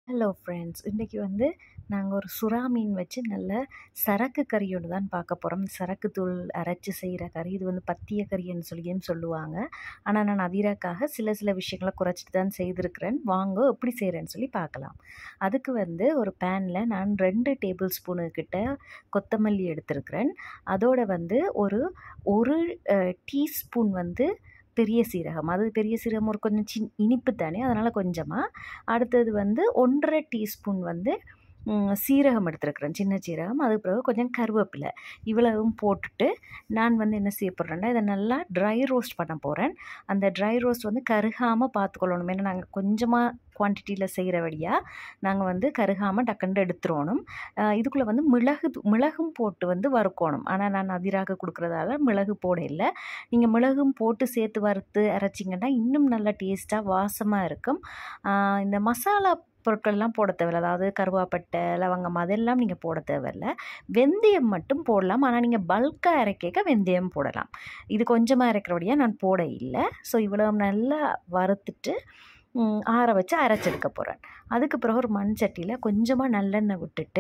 hello friends இன்றைக்கி வந்து நாங்கள் ஒரு சுறா மீன் வச்சு நல்ல சரக்கு கறி ஒன்று தான் பார்க்க போகிறோம் சரக்கு தூள் அரைச்சி செய்கிற கறி இது வந்து பத்திய கறின்னு சொல்லியும் சொல்லுவாங்க ஆனால் நான் அதிராக்காக சில சில விஷயங்களை குறைச்சிட்டு தான் செய்திருக்கிறேன் வாங்க எப்படி செய்கிறேன்னு சொல்லி பார்க்கலாம் அதுக்கு வந்து ஒரு பேனில் நான் ரெண்டு டேபிள் ஸ்பூனு கிட்ட கொத்தமல்லி எடுத்திருக்கிறேன் அதோட வந்து ஒரு ஒரு டீஸ்பூன் வந்து பெரிய சீரகம் அது பெரிய சீரகம் ஒரு கொஞ்சம் சின் இனிப்பு தானே அதனால் கொஞ்சமாக அடுத்தது வந்து ஒன்றரை டீஸ்பூன் வந்து சீரகம் எடுத்துருக்குறேன் சின்ன சீரகம் அதுக்கு பிறகு கொஞ்சம் கருவேப்பிலை இவ்வளவும் போட்டுட்டு நான் வந்து என்ன செய்ய போகிறேன்னா இதை நல்லா ட்ரை ரோஸ்ட் பண்ண போகிறேன் அந்த ட்ரை ரோஸ்ட் வந்து கருகாமல் பார்த்துக்கொள்ளணும் ஏன்னா நாங்கள் கொஞ்சமாக குவான்டிட்டியில் செய்கிறபடியாக நாங்கள் வந்து கருகாமல் டக்குண்டு எடுத்துருவணும் இதுக்குள்ளே வந்து மிளகு மிளகும் போட்டு வந்து வறுக்கணும் ஆனால் நான் அதிராக கொடுக்குறதால மிளகு போட இல்லை நீங்கள் மிளகும் போட்டு சேர்த்து வறுத்து அரைச்சிங்கன்னா இன்னும் நல்லா டேஸ்ட்டாக வாசமாக இருக்கும் இந்த மசாலா பொருட்கள்லாம் போட தேவையில்ல அதாவது கருவாப்பட்டை லவங்கம் அதெல்லாம் நீங்கள் போட தேவையில்ல வெந்தயம் மட்டும் போடலாம் ஆனால் நீங்கள் பல்காக அரைக்க வெந்தயம் போடலாம் இது கொஞ்சமாக அரைக்கிறபடியாக நான் போட இல்லை ஸோ இவ்வளோ நல்லா வறுத்துட்டு ஆற வச்சு அரைச்செடுக்க போகிறேன் அதுக்கு பிறகு ஒரு மண் சட்டியில் கொஞ்சமாக நல்லெண்ணெய் விட்டுட்டு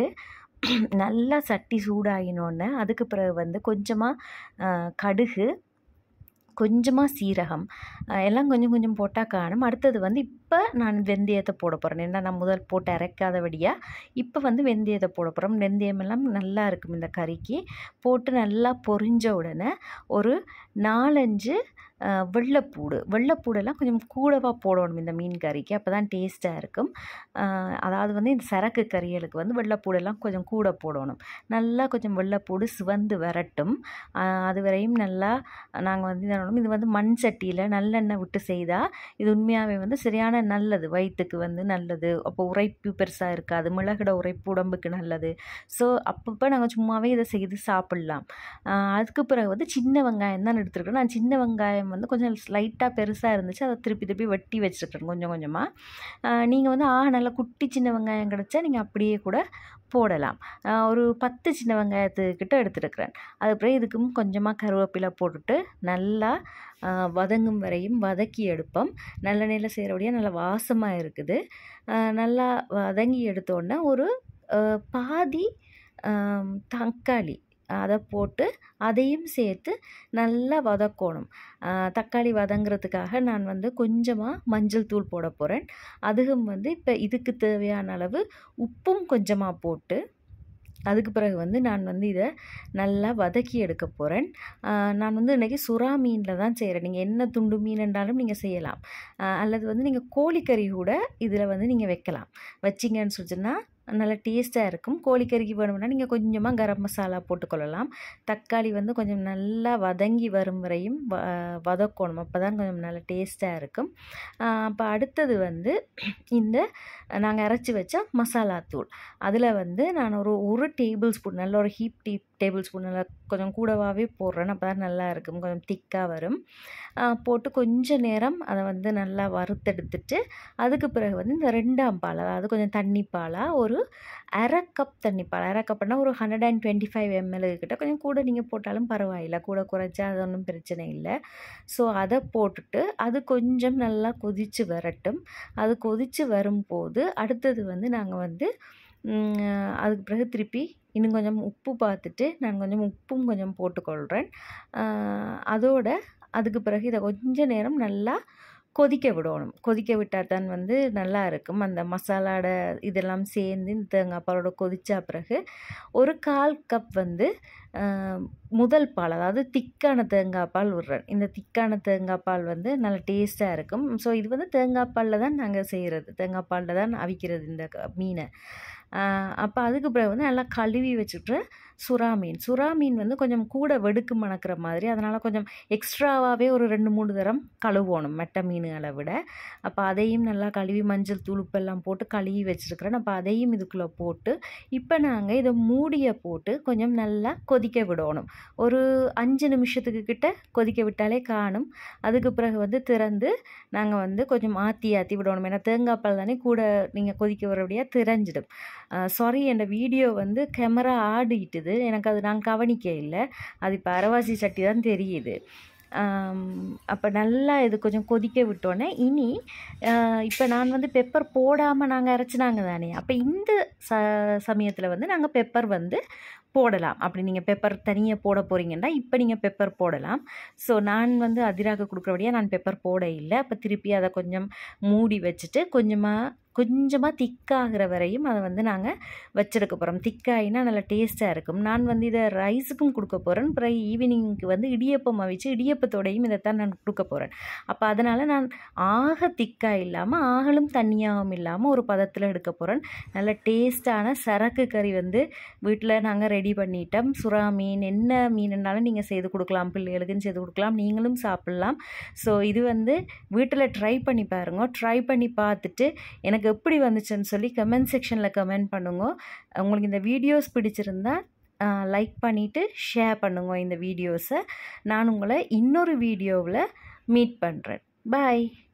நல்லா சட்டி சூடாகினோன்னே அதுக்கு பிறகு வந்து கொஞ்சமாக கடுகு கொஞ்சமாக சீரகம் எல்லாம் கொஞ்சம் கொஞ்சம் போட்டால் காணும் அடுத்தது வந்து இப்போ நான் வெந்தயத்தை போட போகிறேன் ஏன்னா நான் முதல் போட்டு அரைக்காதபடியாக இப்போ வந்து வெந்தயத்தை போட போகிறோம் வெந்தயம் எல்லாம் நல்லா இருக்கும் இந்த கறிக்கு போட்டு நல்லா பொரிஞ்ச உடனே ஒரு நாலஞ்சு வெள்ளைப்பூடு வெள்ளைப்பூடெல்லாம் கொஞ்சம் கூடவாக போடணும் இந்த மீன் கறிக்கு அப்போ தான் டேஸ்ட்டாக இருக்கும் அதாவது வந்து இந்த சரக்கு கறிகளுக்கு வந்து வெள்ளைப்பூடெல்லாம் கொஞ்சம் கூட போடணும் நல்லா கொஞ்சம் வெள்ளைப்பூடு சிவந்து வரட்டும் அது வரையும் நல்லா நாங்கள் வந்து என்ன இது வந்து மண் சட்டியில் நல்லெண்ணெய் விட்டு செய்தால் இது உண்மையாகவே வந்து சரியான நல்லது வயிற்றுக்கு வந்து நல்லது அப்போ உரைப்பு பெருசாக இருக்காது மிளகுட உரைப்பு உடம்புக்கு நல்லது ஸோ அப்பப்போ நாங்கள் சும்மாவே இதை செய்து சாப்பிட்லாம் அதுக்கு பிறகு வந்து சின்ன வெங்காயம் தான் எடுத்துருக்கோம் நான் சின்ன வெங்காயம் வந்து கொஞ்சம் லைட்டாக பெருசாக இருந்துச்சு அதை திருப்பி திருப்பி வெட்டி வச்சுருக்கேன் கொஞ்சம் கொஞ்சமாக நீங்கள் வந்து ஆ நல்லா குட்டி சின்ன வெங்காயம் கிடச்சா நீங்கள் அப்படியே கூட போடலாம் ஒரு பத்து சின்ன வெங்காயத்துக்கிட்ட எடுத்துருக்கிறேன் அதுக்கப்புறம் இதுக்கும் கொஞ்சமாக கருவேப்பிலை போட்டுட்டு நல்லா வதங்கும் வரையும் வதக்கி எடுப்போம் நல்லெண்ணெயில் செய்கிறபடியாக நல்லா வாசமாக இருக்குது நல்லா வதங்கி எடுத்தோடனே ஒரு பாதி தக்காளி அதை போட்டு அதையும் சேர்த்து நல்லா வதக்கணும் தக்காளி வதங்கிறதுக்காக நான் வந்து கொஞ்சமாக மஞ்சள் தூள் போட போகிறேன் அதுவும் வந்து இப்போ இதுக்கு தேவையான அளவு உப்பும் கொஞ்சமாக போட்டு அதுக்கு பிறகு வந்து நான் வந்து இதை நல்லா வதக்கி எடுக்க போகிறேன் நான் வந்து இன்றைக்கி சுறா மீனில் தான் செய்கிறேன் நீங்கள் என்ன துண்டு மீன் என்றாலும் நீங்கள் செய்யலாம் அல்லது வந்து நீங்கள் கோழிக்கறி கூட இதில் வந்து நீங்கள் வைக்கலாம் வச்சிங்கன்னு சொல்லிச்சுன்னா நல்லா டேஸ்ட்டாக இருக்கும் கோழிக்கறிக்கு வேணும்னா நீங்கள் கொஞ்சமாக கரம் மசாலா போட்டுக்கொள்ளலாம் தக்காளி வந்து கொஞ்சம் நல்லா வதங்கி வரும் வரையும் வ வதக்கணும் அப்போ தான் கொஞ்சம் நல்லா டேஸ்ட்டாக இருக்கும் அப்போ அடுத்தது வந்து இந்த நாங்கள் அரைச்சி வச்ச மசாலா தூள் அதில் வந்து நான் ஒரு ஒரு டேபிள் ஸ்பூன் நல்ல ஒரு ஹீப் டீ டேபிள் ஸ்பூன் நல்லா கொஞ்சம் கூடவாகவே போடுறேன் அப்போ தான் நல்லா இருக்கும் கொஞ்சம் திக்காக வரும் போட்டு கொஞ்சம் நேரம் அதை வந்து நல்லா வறுத்தெடுத்துட்டு அதுக்கு பிறகு வந்து இந்த ரெண்டாம் பால் அதாவது கொஞ்சம் தண்ணி பாலாக ஒரு அரை கப் தண்ணி பால் அரை கப்னா ஒரு hundred and twenty five ml கிட்ட கொஞ்சம் கூட நீங்கள் போட்டாலும் பரவாயில்ல கூட குறைச்சா அது ஒன்றும் பிரச்சனை இல்லை ஸோ அதை போட்டுட்டு அது கொஞ்சம் நல்லா கொதித்து வரட்டும் அது கொதித்து வரும்போது அடுத்தது வந்து நாங்கள் வந்து அதுக்கு பிறகு திருப்பி இன்னும் கொஞ்சம் உப்பு பார்த்துட்டு நான் கொஞ்சம் உப்பும் கொஞ்சம் போட்டுக்கொள்கிறேன் அதோட அதுக்கு பிறகு இதை கொஞ்ச நேரம் நல்லா கொதிக்க விடணும் கொதிக்க விட்டால் தான் வந்து நல்லா இருக்கும் அந்த மசாலாட இதெல்லாம் சேர்ந்து இந்த தேங்காய் பாலோட கொதித்த பிறகு ஒரு கால் கப் வந்து முதல் பால் அதாவது திக்கான தேங்காய் பால் விடுறேன் இந்த திக்கான தேங்காய் பால் வந்து நல்ல டேஸ்ட்டாக இருக்கும் ஸோ இது வந்து தேங்காய் பாலில் தான் நாங்கள் செய்கிறது தேங்காய் பாலில் தான் அவிக்கிறது இந்த மீனை அப்போ அதுக்கு பிறகு வந்து நல்லா கழுவி வச்சுட்டு சுறா மீன் சுறா மீன் வந்து கொஞ்சம் கூட வெடுக்கு மணக்கிற மாதிரி அதனால் கொஞ்சம் எக்ஸ்ட்ராவாகவே ஒரு ரெண்டு மூணு தரம் கழுவணும் மெட்ட மீன்களை விட அப்போ அதையும் நல்லா கழுவி மஞ்சள் துளுப்பெல்லாம் போட்டு கழுவி வச்சுருக்கிறேன் அப்போ அதையும் இதுக்குள்ளே போட்டு இப்போ நாங்கள் இதை மூடியை போட்டு கொஞ்சம் நல்லா கொதிக்க விடணும் ஒரு அஞ்சு நிமிஷத்துக்கு கிட்ட கொதிக்க விட்டாலே காணும் அதுக்கு பிறகு வந்து திறந்து நாங்கள் வந்து கொஞ்சம் ஆற்றி ஆற்றி விடணும் ஏன்னா தேங்காய் பால் தானே கூட நீங்கள் கொதிக்க வரபடியாக திறஞ்சிடும் சாரி என் வீடியோ வந்து கேமரா ஆடிட்டுது எனக்கு அது நான் கவனிக்க இல்லை அது இப்போ அரவாசி சட்டி தான் தெரியுது அப்போ நல்லா இது கொஞ்சம் கொதிக்க விட்டோன்னே இனி இப்போ நான் வந்து பெப்பர் போடாமல் நாங்கள் அரைச்சினாங்க தானே அப்போ இந்த ச சமயத்தில் வந்து நாங்கள் பெப்பர் வந்து போடலாம் அப்படி நீங்கள் பெப்பர் தனியாக போட போகிறீங்கன்னா இப்போ நீங்கள் பெப்பர் போடலாம் ஸோ நான் வந்து அதிராக கொடுக்குறபடியாக நான் பெப்பர் போட இல்லை அப்போ திருப்பி அதை கொஞ்சம் மூடி வச்சுட்டு கொஞ்சமாக கொஞ்சமாக திக்காகிற வரையும் அதை வந்து நாங்கள் வச்செடுக்க போகிறோம் திக்காயினா நல்லா டேஸ்ட்டாக இருக்கும் நான் வந்து இதை ரைஸுக்கும் கொடுக்க போகிறேன் அப்புறம் ஈவினிங்க்கு வந்து இடியப்பம் அவிச்சு இடியப்பத்தோடையும் இதைத்தான் நான் கொடுக்க போகிறேன் அப்போ அதனால் நான் ஆக திக்காக இல்லாமல் ஆகலும் தண்ணியாகவும் இல்லாமல் ஒரு பதத்தில் எடுக்க போகிறேன் நல்ல டேஸ்ட்டான சரக்கு கறி வந்து வீட்டில் நாங்கள் ரெடி பண்ணிட்டோம் சுறா மீன் என்ன மீனுனாலும் நீங்கள் செய்து கொடுக்கலாம் பிள்ளைகளுக்கும் செய்து கொடுக்கலாம் நீங்களும் சாப்பிட்லாம் ஸோ இது வந்து வீட்டில் ட்ரை பண்ணி பாருங்க ட்ரை பண்ணி பார்த்துட்டு எனக்கு எப்படி வந்துச்சுன்னு சொல்லி கமெண்ட் செக்ஷனில் கமெண்ட் பண்ணுங்க உங்களுக்கு இந்த வீடியோஸ் பிடிச்சிருந்தா லைக் பண்ணிவிட்டு ஷேர் பண்ணுங்க இந்த வீடியோஸை நான் உங்களை இன்னொரு வீடியோவில் மீட் பண்ணுறேன் பாய்